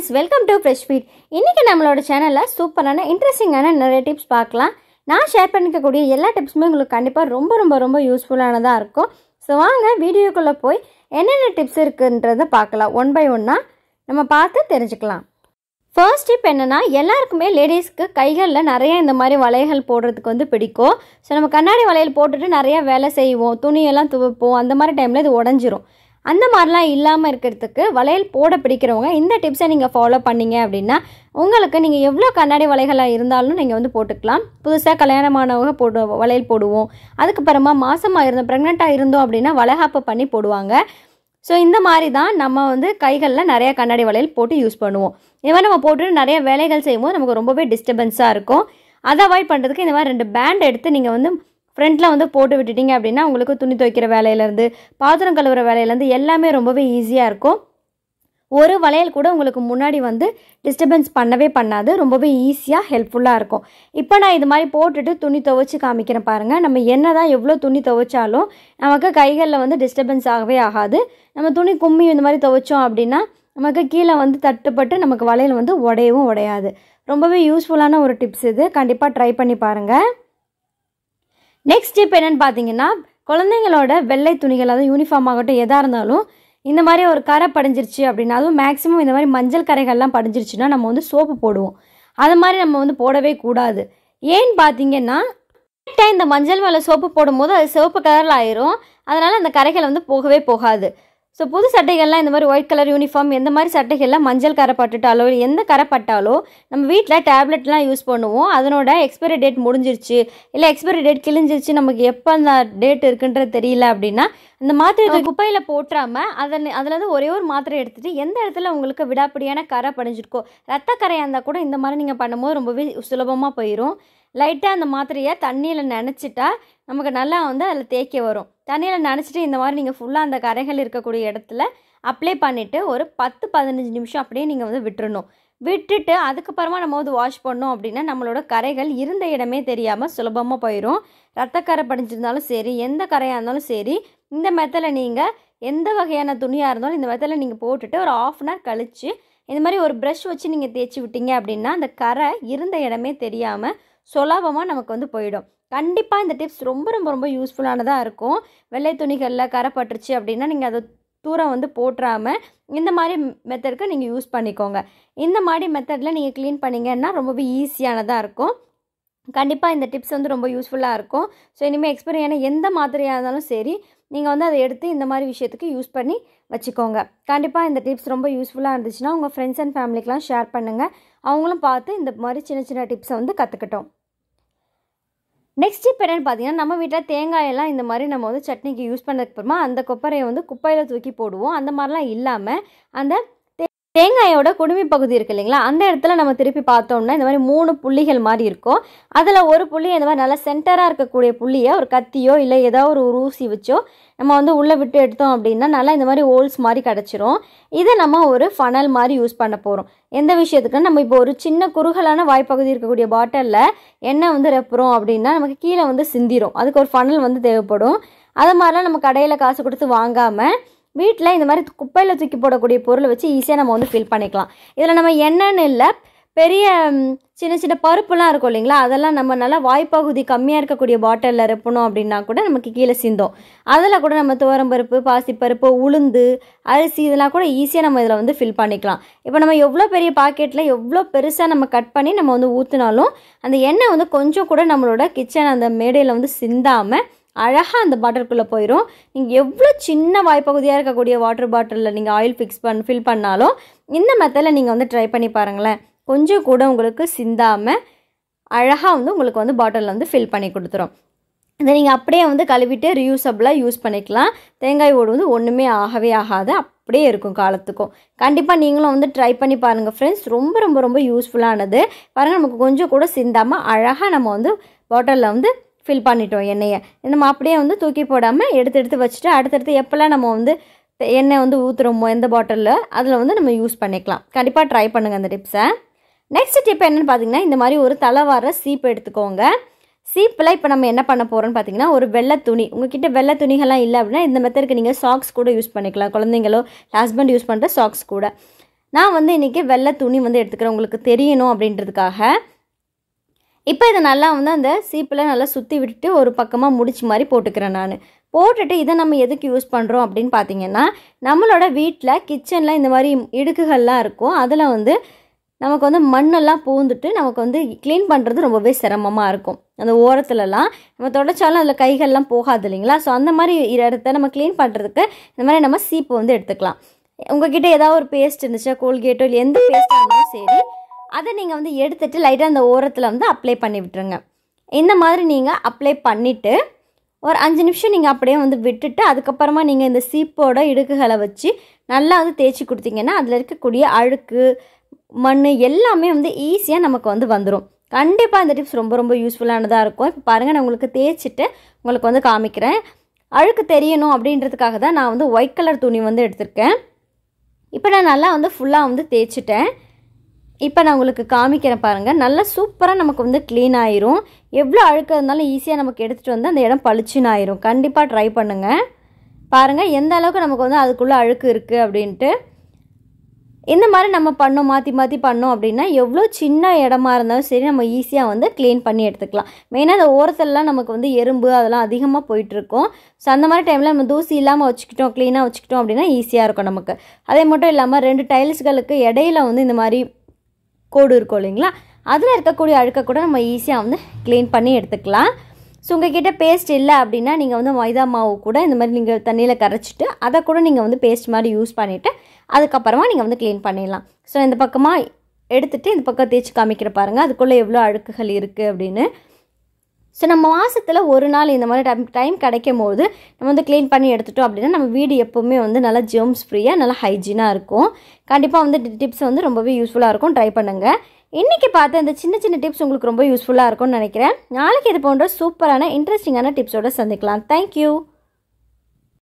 welcome to fresh feet இன்றைக்கி நம்மளோட சேனலில் சூப்பரான இன்ட்ரெஸ்டிங்கான நிறைய டிப்ஸ் பார்க்கலாம் நான் ஷேர் பண்ணிக்கக்கூடிய எல்லா டிப்ஸுமே உங்களுக்கு கண்டிப்பாக ரொம்ப ரொம்ப ரொம்ப யூஸ்ஃபுல்லானதாக இருக்கும் ஸோ வாங்க வீடியோக்குள்ளே போய் என்னென்ன டிப்ஸ் இருக்குன்றதை பார்க்கலாம் ஒன் பை ஒன்னாக நம்ம பார்த்து தெரிஞ்சுக்கலாம் ஃபர்ஸ்ட் டிப் என்னென்னா எல்லாருக்குமே லேடிஸ்க்கு கைகளில் நிறைய இந்த மாதிரி வளையல் போடுறதுக்கு வந்து பிடிக்கும் ஸோ நம்ம கண்ணாடி வளையல் போட்டுட்டு நிறைய வேலை செய்வோம் துணியெல்லாம் துவைப்போம் அந்த மாதிரி டைமில் இது உடஞ்சிரும் அந்த மாதிரிலாம் இல்லாமல் இருக்கிறதுக்கு வளையல் போட பிடிக்கிறவங்க இந்த டிப்ஸை நீங்கள் ஃபாலோ பண்ணீங்க அப்படின்னா உங்களுக்கு நீங்கள் எவ்வளோ கண்ணாடி வளையலாக இருந்தாலும் நீங்கள் வந்து போட்டுக்கலாம் புதுசாக கல்யாணமானவங்க போடு வளையல் போடுவோம் அதுக்கப்புறமா மாசமாக இருந்தோம் ப்ரெக்னெண்ட்டாக இருந்தோம் அப்படின்னா வளைகாப்பு பண்ணி போடுவாங்க ஸோ இந்த மாதிரி தான் நம்ம வந்து கைகளில் நிறைய கண்ணாடி வளையல் போட்டு யூஸ் பண்ணுவோம் இந்த மாதிரி நம்ம போட்டு நிறைய வேலைகள் செய்யும்போது நமக்கு ரொம்பவே டிஸ்டர்பன்ஸாக இருக்கும் அதை அவாய்ட் பண்ணுறதுக்கு இந்த மாதிரி ரெண்டு பேண்ட் எடுத்து நீங்கள் வந்து ஃப்ரண்ட்டில் வந்து போட்டு விட்டுட்டீங்க அப்படின்னா உங்களுக்கு துணி துவைக்கிற வேலையிலேருந்து பாத்திரம் கழுவுற வேலையிலேருந்து எல்லாமே ரொம்பவே ஈஸியாக இருக்கும் ஒரு வளையல் கூட உங்களுக்கு முன்னாடி வந்து டிஸ்டர்பன்ஸ் பண்ணவே பண்ணாது ரொம்பவே ஈஸியாக ஹெல்ப்ஃபுல்லாக இருக்கும் இப்போ நான் இது மாதிரி போட்டுட்டு துணி துவைச்சி காமிக்கிறேன் பாருங்கள் நம்ம என்ன தான் எவ்வளோ துணி துவைச்சாலும் நமக்கு கைகளில் வந்து டிஸ்டர்பன்ஸ் ஆகவே ஆகாது நம்ம துணி கும்மி இந்த மாதிரி துவைச்சோம் அப்படின்னா நமக்கு கீழே வந்து தட்டுப்பட்டு நமக்கு வளையல் வந்து உடையவும் உடையாது ரொம்பவே யூஸ்ஃபுல்லான ஒரு டிப்ஸ் இது கண்டிப்பாக ட்ரை பண்ணி பாருங்கள் நெக்ஸ்ட் டிப் என்னென்னு பார்த்தீங்கன்னா குழந்தைங்களோட வெள்ளை துணிகள் அதாவது யூனிஃபார்ம் ஆகட்டும் எதாக இருந்தாலும் இந்த மாதிரி ஒரு கரை படிஞ்சிருச்சு அப்படின்னா அதுவும் மேக்ஸிமம் இந்த மாதிரி மஞ்சள் கரைகள்லாம் படிஞ்சிருச்சுன்னா நம்ம வந்து சோப்பு போடுவோம் அது மாதிரி நம்ம வந்து போடவே கூடாது ஏன்னு பார்த்தீங்கன்னா கரெக்டாக இந்த மஞ்சள் மேலே சோப்பு போடும்போது அது சிவப்பு கலரில் ஆயிரும் அதனால் அந்த கரைகள் வந்து போகவே போகாது ஸோ புது சட்டைகள்லாம் இந்த மாதிரி ஒயிட் கலர் யூனிஃபார்ம் எந்த மாதிரி சட்டைகள்லாம் மஞ்சள் கரை பட்டுட்டாலோ இல்லை எந்த கரை பட்டாலோ நம்ம வீட்டில் டேப்லெட்லாம் யூஸ் பண்ணுவோம் அதனோட எக்ஸ்பைரி டேட் முடிஞ்சிருச்சு இல்லை எக்ஸ்பைரி டேட் கிழிஞ்சிருச்சு நமக்கு எப்போ அந்த டேட் இருக்குன்றது தெரியல அப்படின்னா அந்த மாத்திரை குப்பையில் போட்டுறாம அதன் அதில் இருந்து ஒரே ஒரு மாத்திரை எடுத்துகிட்டு எந்த இடத்துல உங்களுக்கு விடாப்பிடியான கரை படிஞ்சிருக்கோ ரத்த கரையாக இருந்தால் கூட இந்த மாதிரி நீங்கள் பண்ணும்போது ரொம்பவே சுலபமாக போயிடும் லைட்டாக அந்த மாத்திரையை தண்ணியில் நினச்சிட்டா நமக்கு நல்லா வந்து அதில் தேய்க்க வரும் தண்ணியில் நினச்சிட்டு இந்த மாதிரி நீங்கள் ஃபுல்லாக அந்த கரைகள் இருக்கக்கூடிய இடத்துல அப்ளை பண்ணிவிட்டு ஒரு பத்து பதினஞ்சு நிமிஷம் அப்படியே நீங்கள் வந்து விட்டுறணும் விட்டுட்டு அதுக்கப்புறமா நம்ம வந்து வாஷ் பண்ணோம் அப்படின்னா நம்மளோட கரைகள் இருந்த இடமே தெரியாமல் சுலபமாக போயிடும் ரத்தக்கரை படிஞ்சிருந்தாலும் சரி எந்த கரையாக இருந்தாலும் சரி இந்த மெத்தடில் நீங்கள் எந்த வகையான துணியாக இருந்தாலும் இந்த மெத்தடில் நீங்கள் போட்டுட்டு ஒரு ஆஃப் அன் ஹவர் கழித்து இந்த மாதிரி ஒரு ப்ரஷ் வச்சு நீங்கள் தேய்ச்சி விட்டீங்க அப்படின்னா அந்த கரை இருந்த இடமே தெரியாமல் சுலபமாக நமக்கு வந்து போயிடும் கண்டிப்பாக இந்த டிப்ஸ் ரொம்ப ரொம்ப ரொம்ப யூஸ்ஃபுல்லானதாக இருக்கும் வெள்ளை துணிகளில் கரை பட்டுருச்சு அப்படின்னா நீங்கள் அதை தூரம் வந்து போட்டுறாமல் இந்த மாதிரி மெத்தடுக்கு நீங்கள் யூஸ் பண்ணிக்கோங்க இந்த மாதிரி மெத்தடில் நீங்கள் க்ளீன் பண்ணிங்கன்னா ரொம்பவே ஈஸியானதாக இருக்கும் கண்டிப்பாக இந்த டிப்ஸ் வந்து ரொம்ப யூஸ்ஃபுல்லாக இருக்கும் ஸோ இனிமேல் எக்ஸ்பீரியான எந்த மாத்திரையாக இருந்தாலும் சரி நீங்கள் வந்து அதை எடுத்து இந்த மாதிரி விஷயத்துக்கு யூஸ் பண்ணி வச்சுக்கோங்க கண்டிப்பாக இந்த டிப்ஸ் ரொம்ப யூஸ்ஃபுல்லாக இருந்துச்சுன்னா உங்கள் ஃப்ரெண்ட்ஸ் அண்ட் ஃபேமிலிக்கெலாம் ஷேர் பண்ணுங்கள் அவங்களும் பார்த்து இந்த மாதிரி சின்ன சின்ன டிப்ஸை வந்து கற்றுக்கிட்டோம் நெக்ஸ்ட் டிப் என்னென்னு பார்த்தீங்கன்னா நம்ம வீட்டில் தேங்காயெல்லாம் இந்த மாதிரி நம்ம வந்து சட்னிக்கு யூஸ் பண்ணதுக்கு அப்புறமா அந்த கொப்பரையை வந்து குப்பையில் தூக்கி போடுவோம் அந்த மாதிரிலாம் இல்லாமல் அந்த தேங்காயோட குடுமி பகுதி இருக்கு இல்லைங்களா அந்த இடத்துல நம்ம திருப்பி பார்த்தோம்னா இந்த மாதிரி மூணு புள்ளிகள் மாதிரி இருக்கும் அதில் ஒரு புள்ளி இந்த மாதிரி நல்லா சென்டராக இருக்கக்கூடிய புள்ளியை ஒரு கத்தியோ இல்லை ஏதோ ஒரு ஊசி வச்சோ நம்ம வந்து உள்ளே விட்டு எடுத்தோம் அப்படின்னா நல்லா இந்த மாதிரி ஹோல்ஸ் மாதிரி கிடச்சிரும் இதை நம்ம ஒரு ஃபனல் மாதிரி யூஸ் பண்ண போகிறோம் எந்த விஷயத்துக்குன்னா நம்ம இப்போ ஒரு சின்ன குறுகலான வாய்ப்பகுதி இருக்கக்கூடிய பாட்டிலில் எண்ணெய் வந்து ரெப்புறோம் அப்படின்னா நமக்கு கீழே வந்து சிந்திரும் அதுக்கு ஒரு ஃபனல் வந்து தேவைப்படும் அது மாதிரிலாம் நம்ம கடையில் காசு கொடுத்து வாங்காமல் வீட்டில் இந்த மாதிரி குப்பையில் தூக்கி போடக்கூடிய பொருளை வச்சு ஈஸியாக நம்ம வந்து ஃபில் பண்ணிக்கலாம் இதில் நம்ம என்னென்னு இல்லை பெரிய சின்ன சின்ன பருப்புலாம் இருக்கும் இல்லைங்களா அதெல்லாம் நம்ம நல்லா வாய்ப்பகுதி கம்மியாக இருக்கக்கூடிய பாட்டிலில் ரெப்பணும் அப்படின்னா கூட நமக்கு கீழே சிந்தோம் அதில் கூட நம்ம துவரம்பருப்பு பாசிப்பருப்பு உளுந்து அரிசி இதெல்லாம் கூட ஈஸியாக நம்ம இதில் வந்து ஃபில் பண்ணிக்கலாம் இப்போ நம்ம எவ்வளோ பெரிய பாக்கெட்டில் எவ்வளோ பெருசாக நம்ம கட் பண்ணி நம்ம வந்து ஊற்றினாலும் அந்த எண்ணெய் வந்து கொஞ்சம் கூட நம்மளோட கிச்சன் அந்த மேடையில் வந்து சிந்தாமல் அழகாக அந்த பாட்டிலுக்குள்ளே போயிடும் நீங்கள் எவ்வளோ சின்ன வாய்ப்பகுதியாக இருக்கக்கூடிய வாட்டர் பாட்டிலில் நீங்கள் ஆயில் ஃபிக்ஸ் பண் ஃபில் பண்ணாலும் இந்த மெத்தடில் நீங்கள் வந்து ட்ரை பண்ணி பாருங்களேன் கொஞ்சம் கூட உங்களுக்கு சிந்தாமல் அழகாக வந்து உங்களுக்கு வந்து பாட்டிலில் வந்து ஃபில் பண்ணி கொடுத்துரும் இதை நீங்கள் அப்படியே வந்து கழுவிட்டு ரியூசபிளாக யூஸ் பண்ணிக்கலாம் தேங்காய் ஓடு வந்து ஒன்றுமே ஆகவே ஆகாது அப்படியே இருக்கும் காலத்துக்கும் கண்டிப்பாக நீங்களும் வந்து ட்ரை பண்ணி பாருங்கள் ஃப்ரெண்ட்ஸ் ரொம்ப ரொம்ப ரொம்ப யூஸ்ஃபுல்லானது பாருங்கள் நமக்கு கொஞ்சம் கூட சிந்தாமல் அழகாக நம்ம வந்து பாட்டிலில் வந்து ஃபில் பண்ணிட்டோம் எண்ணெயை நம்ம அப்படியே வந்து தூக்கி போடாமல் எடுத்து எடுத்து வச்சுட்டு அடுத்தடுத்து எப்போல்லாம் நம்ம வந்து எண்ணெய் வந்து ஊற்றுறோமோ எந்த பாட்டிலில் அதில் வந்து நம்ம யூஸ் பண்ணிக்கலாம் கண்டிப்பாக ட்ரை பண்ணுங்கள் அந்த டிப்ஸை நெக்ஸ்ட் டிப் என்னென்னு பார்த்தீங்கன்னா இந்த மாதிரி ஒரு தலைவார சீப் எடுத்துக்கோங்க சீப்பில் இப்போ நம்ம என்ன பண்ண போகிறோம்னு பார்த்தீங்கன்னா ஒரு வெள்ளை துணி உங்ககிட்ட வெள்ளை துணிகள்லாம் இல்லை அப்படின்னா இந்த மெத்தடுக்கு நீங்கள் சாக்ஸ் கூட யூஸ் பண்ணிக்கலாம் குழந்தைங்களோ ஹஸ்பண்ட் யூஸ் பண்ணுற சாக்ஸ் கூட நான் வந்து இன்றைக்கி வெள்ளை துணி வந்து எடுத்துக்கிறேன் உங்களுக்கு தெரியணும் அப்படின்றதுக்காக இப்போ இதை நல்லா வந்து அந்த சீப்பில் நல்லா சுற்றி விட்டுட்டு ஒரு பக்கமாக முடிச்சு மாதிரி போட்டுக்கிறேன் நான் போட்டுட்டு இதை நம்ம எதுக்கு யூஸ் பண்ணுறோம் அப்படின்னு பார்த்தீங்கன்னா நம்மளோட வீட்டில் கிச்சனில் இந்த மாதிரி இடுக்குகள்லாம் இருக்கும் அதில் வந்து நமக்கு வந்து மண்ணெல்லாம் பூந்துட்டு நமக்கு வந்து க்ளீன் பண்ணுறது ரொம்பவே சிரமமாக இருக்கும் அந்த ஓரத்துலலாம் நம்ம தொடச்சாலும் அதில் கைகள்லாம் போகாது இல்லைங்களா ஸோ அந்த மாதிரி இடத்த நம்ம க்ளீன் பண்ணுறதுக்கு இந்த மாதிரி நம்ம சீப்பு வந்து எடுத்துக்கலாம் உங்ககிட்ட ஏதாவது ஒரு பேஸ்ட் இருந்துச்சா கோல்கேட்டோ இல்லை எந்த பேஸ்ட்டாக இருந்தாலும் சரி அதை நீங்கள் வந்து எடுத்துட்டு லைட்டாக அந்த ஓரத்தில் வந்து அப்ளை பண்ணி விட்டுருங்க இந்த மாதிரி நீங்கள் அப்ளை பண்ணிவிட்டு ஒரு அஞ்சு நிமிஷம் நீங்கள் அப்படியே வந்து விட்டுட்டு அதுக்கப்புறமா நீங்கள் இந்த சீப்போட இடுக்குகளை வச்சு நல்லா வந்து தேய்ச்சி கொடுத்தீங்கன்னா அதில் இருக்கக்கூடிய அழுக்கு மண் எல்லாமே வந்து ஈஸியாக நமக்கு வந்து வந்துடும் கண்டிப்பாக இந்த டிப்ஸ் ரொம்ப ரொம்ப யூஸ்ஃபுல்லானதாக இருக்கும் இப்போ பாருங்கள் நான் உங்களுக்கு தேய்ச்சிட்டு உங்களுக்கு வந்து காமிக்கிறேன் அழுக்கு தெரியணும் அப்படின்றதுக்காக தான் நான் வந்து ஒயிட் கலர் துணி வந்து எடுத்திருக்கேன் இப்போ நான் நல்லா வந்து ஃபுல்லாக வந்து தேய்ச்சிட்டேன் இப்போ நான் உங்களுக்கு காமிக்கிறேன் பாருங்கள் நல்லா சூப்பராக நமக்கு வந்து க்ளீன் ஆயிரும் எவ்வளோ அழுக்கு இருந்தாலும் ஈஸியாக நமக்கு எடுத்துகிட்டு வந்து அந்த இடம் பளிச்சுன்னு ஆயிரும் கண்டிப்பாக ட்ரை பண்ணுங்கள் பாருங்கள் எந்த அளவுக்கு நமக்கு வந்து அதுக்குள்ளே அழுக்கு இருக்குது அப்படின்ட்டு இந்த மாதிரி நம்ம பண்ணோம் மாற்றி மாற்றி பண்ணோம் அப்படின்னா எவ்வளோ சின்ன இடமா இருந்தாலும் சரி நம்ம ஈஸியாக வந்து க்ளீன் பண்ணி எடுத்துக்கலாம் மெயினாக அந்த ஓரத்துலலாம் நமக்கு வந்து எறும்பு அதெல்லாம் அதிகமாக போயிட்டுருக்கும் ஸோ அந்த மாதிரி டைமில் நம்ம தூசி இல்லாமல் வச்சுக்கிட்டோம் க்ளீனாக வச்சுக்கிட்டோம் அப்படின்னா ஈஸியாக இருக்கும் நமக்கு அதே மட்டும் இல்லாமல் ரெண்டு டைல்ஸ்களுக்கு இடையில வந்து இந்த மாதிரி கோடு இருக்கும் இல்லைங்களா அதில் இருக்கக்கூடிய அழுக்கை கூட நம்ம ஈஸியாக வந்து க்ளீன் பண்ணி எடுத்துக்கலாம் ஸோ உங்ககிட்ட பேஸ்ட் இல்லை அப்படின்னா நீங்கள் வந்து மைதா மாவு கூட இந்த மாதிரி நீங்கள் தண்ணியில் கரைச்சிட்டு அதை கூட நீங்கள் வந்து பேஸ்ட் மாதிரி யூஸ் பண்ணிவிட்டு அதுக்கப்புறமா நீங்கள் வந்து க்ளீன் பண்ணிடலாம் ஸோ இந்த பக்கமாக எடுத்துகிட்டு இந்த பக்கம் தேய்ச்சி காமிக்கிற பாருங்கள் அதுக்குள்ளே எவ்வளோ அழுக்குகள் இருக்குது அப்படின்னு ஸோ நம்ம மாதத்தில் ஒரு நாள் இந்த மாதிரி டைம் டைம் கிடைக்கும் போது நம்ம வந்து க்ளீன் பண்ணி எடுத்துட்டோம் அப்படின்னா நம்ம வீடு எப்போவுமே வந்து நல்லா ஜெர்ம்ஸ் ஃப்ரீயாக நல்லா ஹைஜீனாக இருக்கும் கண்டிப்பாக வந்து டிப்ஸ் வந்து ரொம்பவே யூஸ்ஃபுல்லாக இருக்கும் ட்ரை பண்ணுங்கள் இன்றைக்கி பார்த்த இந்த சின்ன சின்ன டிப்ஸ் உங்களுக்கு ரொம்ப யூஸ்ஃபுல்லாக இருக்கும்னு நினைக்கிறேன் நாளைக்கு இது போன்ற சூப்பரான இன்ட்ரெஸ்டிங்கான டிப்ஸோடு சந்திக்கலாம் தேங்க்யூ